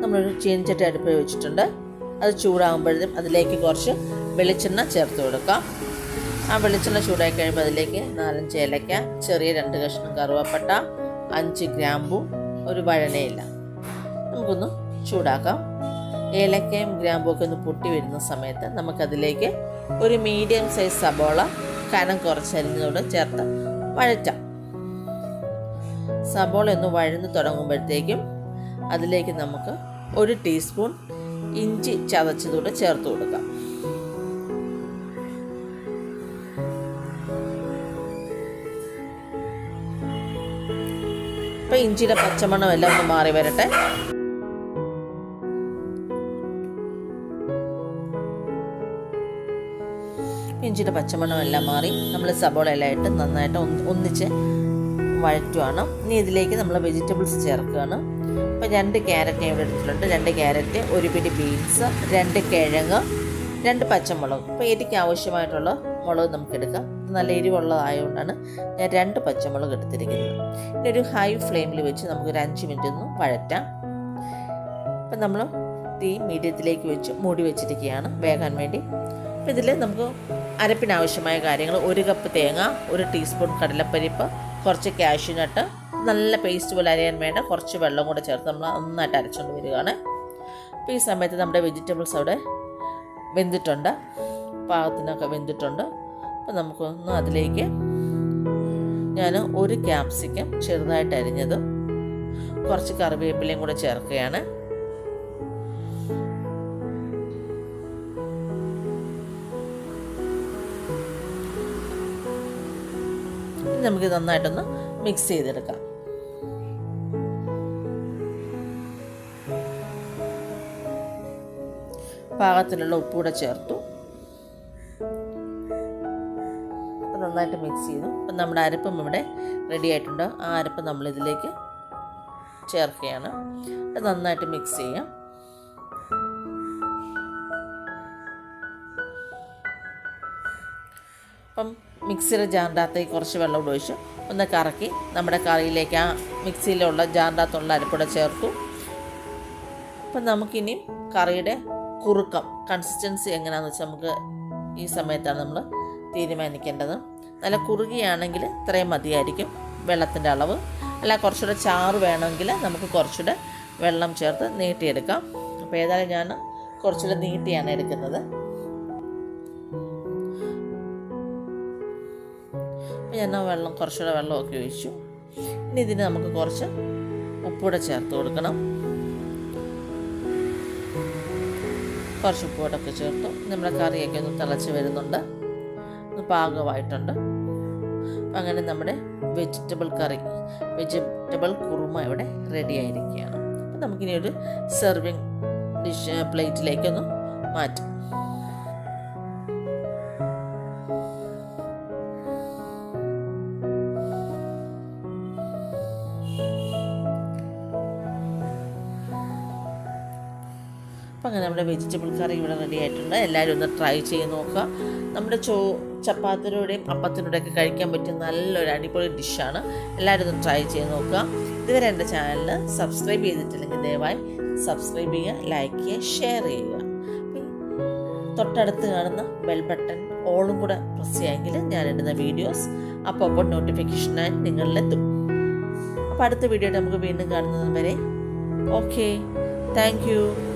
നമ്മളൊരു ചീനിച്ചട്ടി അടുപ്പിൽ വെച്ചിട്ടുണ്ട് അത് ചൂടാകുമ്പോഴത്തേക്കും അതിലേക്ക് കുറച്ച് വെളിച്ചെണ്ണ ചേർത്ത് കൊടുക്കാം ആ വെളിച്ചെണ്ണ ചൂടായി കഴിയുമ്പോൾ അതിലേക്ക് നാലഞ്ച് ഏലക്ക ചെറിയ രണ്ട് കഷ്ണം കറുവപ്പട്ട അഞ്ച് ഗ്രാമ്പു ഒരു വഴനയില നമുക്കൊന്ന് ചൂടാക്കാം ഏലക്കയും ഗ്രാമ്പും ഒക്കെ ഒന്ന് പൊട്ടി വരുന്ന സമയത്ത് നമുക്കതിലേക്ക് ഒരു മീഡിയം സൈസ് സബോള കനം കുറച്ചരിഞ്ഞതോടെ ചേർത്ത് വഴറ്റാം സബോള ഒന്ന് വഴന്ന് തുടങ്ങുമ്പോഴത്തേക്കും അതിലേക്ക് നമുക്ക് ഒരു ടീസ്പൂൺ ഇഞ്ചി ചതച്ചതൂടെ ചേർത്ത് കൊടുക്കാം ഇപ്പം ഇഞ്ചിയുടെ പച്ചമണം എല്ലാം ഒന്ന് മാറി വരട്ടെ ഇഞ്ചിയുടെ പച്ചമണം എല്ലാം മാറി നമ്മൾ സബോള എല്ലാം ഇട്ട് നന്നായിട്ട് ഒന്ന് ഒന്നിച്ച് വഴറ്റുവാണ് ഇനി ഇതിലേക്ക് നമ്മൾ വെജിറ്റബിൾസ് ചേർക്കുകയാണ് അപ്പോൾ രണ്ട് ക്യാരറ്റ് ഞാൻ ഇവിടെ എടുത്തിട്ടുണ്ട് രണ്ട് ക്യാരറ്റ് ഒരു പിടി ബീൻസ് രണ്ട് കിഴങ്ങ് രണ്ട് പച്ചമുളക് അപ്പോൾ എരിക്ക് ആവശ്യമായിട്ടുള്ള മുളക് നമുക്ക് എടുക്കാം ഇത് നല്ല എരിവുള്ളതായതുകൊണ്ടാണ് ഞാൻ രണ്ട് പച്ചമുളക് എടുത്തിരിക്കുന്നത് ഇനി ഒരു ഹൈ ഫ്ലെയിമിൽ വെച്ച് നമുക്ക് ഒരു അഞ്ച് മിനിറ്റ് ഒന്ന് വഴറ്റാം അപ്പം നമ്മൾ തീ മീഡിയത്തിലേക്ക് വെച്ച് മൂടി വെച്ചിരിക്കുകയാണ് വേകാൻ വേണ്ടി അപ്പോൾ ഇതിൽ നമുക്ക് അരപ്പിനാവശ്യമായ കാര്യങ്ങൾ ഒരു കപ്പ് തേങ്ങ ഒരു ടീസ്പൂൺ കടലപ്പരിപ്പ് കുറച്ച് കാഷ്യൂനട്ട് നല്ല പേസ്റ്റ് പോലെ അരയാൻ വേണ്ട കുറച്ച് വെള്ളം കൂടെ ചേർത്ത് നമ്മൾ നന്നായിട്ട് അരച്ചുകൊണ്ട് വരികയാണ് അപ്പോൾ ഈ സമയത്ത് നമ്മുടെ വെജിറ്റബിൾസ് അവിടെ വെന്തിട്ടുണ്ട് പാകത്തിനൊക്കെ വെന്തിട്ടുണ്ട് അപ്പോൾ നമുക്കൊന്ന് അതിലേക്ക് ഞാൻ ഒരു ക്യാപ്സിക്കം ചെറുതായിട്ട് അരിഞ്ഞതും കുറച്ച് കറിവേപ്പിലയും കൂടെ ചേർക്കുകയാണ് ഇനി നമുക്ക് നന്നായിട്ടൊന്ന് മിക്സ് ചെയ്തെടുക്കാം പാകത്തിനുള്ള ഉപ്പൂടെ ചേർത്തു അപ്പം നന്നായിട്ട് മിക്സ് ചെയ്തു അപ്പം നമ്മുടെ അരപ്പും ഇവിടെ റെഡി ആയിട്ടുണ്ട് ആ അരപ്പ് നമ്മൾ ഇതിലേക്ക് ചേർക്കുകയാണ് അത് നന്നായിട്ട് മിക്സ് ചെയ്യാം അപ്പം മിക്സിയുടെ ജാറിനകത്തേക്ക് കുറച്ച് വെള്ളം കൂടെ ഒഴിച്ചു ഒന്ന് കറക്കി നമ്മുടെ കറിയിലേക്ക് ആ മിക്സിയിലുള്ള ജാറിനകത്തുള്ള അരപ്പൂടെ ചേർത്തു അപ്പം നമുക്കിനി കറിയുടെ കുറുക്കം കൺസിസ്റ്റൻസി എങ്ങനെയാണെന്ന് വെച്ചാൽ നമുക്ക് ഈ സമയത്താണ് നമ്മൾ തീരുമാനിക്കേണ്ടത് നല്ല കുറുകിയാണെങ്കിൽ ഇത്രയും മതിയായിരിക്കും വെള്ളത്തിൻ്റെ അളവ് അല്ല കുറച്ചുകൂടെ ചാറ് വേണമെങ്കിൽ നമുക്ക് കുറച്ചുകൂടെ വെള്ളം ചേർത്ത് നീട്ടിയെടുക്കാം അപ്പോൾ ഏതായാലും ഞാൻ കുറച്ചുകൂടെ നീട്ടിയാണ് എടുക്കുന്നത് അപ്പോൾ ഞാൻ ആ വെള്ളം കുറച്ചുകൂടെ വെള്ളമൊക്കെ ഒഴിച്ചു ഇനി ഇതിന് നമുക്ക് കുറച്ച് ഉപ്പൂടെ ചേർത്ത് കൊടുക്കണം കുറച്ച് ഉപ്പുകൂടൊക്കെ ചേർത്തു നമ്മുടെ കറിയൊക്കെ ഒന്ന് തിളച്ച് വരുന്നുണ്ട് ഒന്ന് പാകമായിട്ടുണ്ട് അപ്പം അങ്ങനെ നമ്മുടെ വെജിറ്റബിൾ കറി വെജിറ്റബിൾ കുറുമ ഇവിടെ റെഡി ആയിരിക്കുകയാണ് അപ്പം നമുക്കിനി ഒരു സെർവിങ് ഡിഷ് പ്ലേറ്റിലേക്കൊന്ന് മാറ്റാം അപ്പം അങ്ങനെ നമ്മുടെ വെജിറ്റബിൾ കറി ഇവിടെ റെഡി ആയിട്ടുണ്ട് എല്ലാവരും ഒന്ന് ട്രൈ ചെയ്ത് നോക്കുക നമ്മുടെ ചോ ചപ്പാത്തിലൂടെയും അപ്പത്തിലൂടെയൊക്കെ കഴിക്കാൻ പറ്റിയ നല്ലൊരു അടിപൊളി ഡിഷാണ് എല്ലാവരും ഒന്ന് ട്രൈ ചെയ്ത് നോക്കുക ഇതുവരെ എൻ്റെ ചാനൽ സബ്സ്ക്രൈബ് ചെയ്തിട്ടില്ലെങ്കിൽ ദയവായി സബ്സ്ക്രൈബ് ചെയ്യുക ലൈക്ക് ചെയ്യുക ഷെയർ ചെയ്യുക തൊട്ടടുത്ത് കാണുന്ന ബെൽ ബട്ടൺ ഓളും കൂടെ പ്രസ് ചെയ്യാമെങ്കിൽ ഞാൻ ഇടുന്ന വീഡിയോസ് അപ്പോൾ അപ്പോൾ നോട്ടിഫിക്കേഷനായി നിങ്ങളിലെത്തും അപ്പോൾ അടുത്ത വീഡിയോ നമുക്ക് വീണ്ടും കാണുന്നത് വരെ ഓക്കെ താങ്ക് യു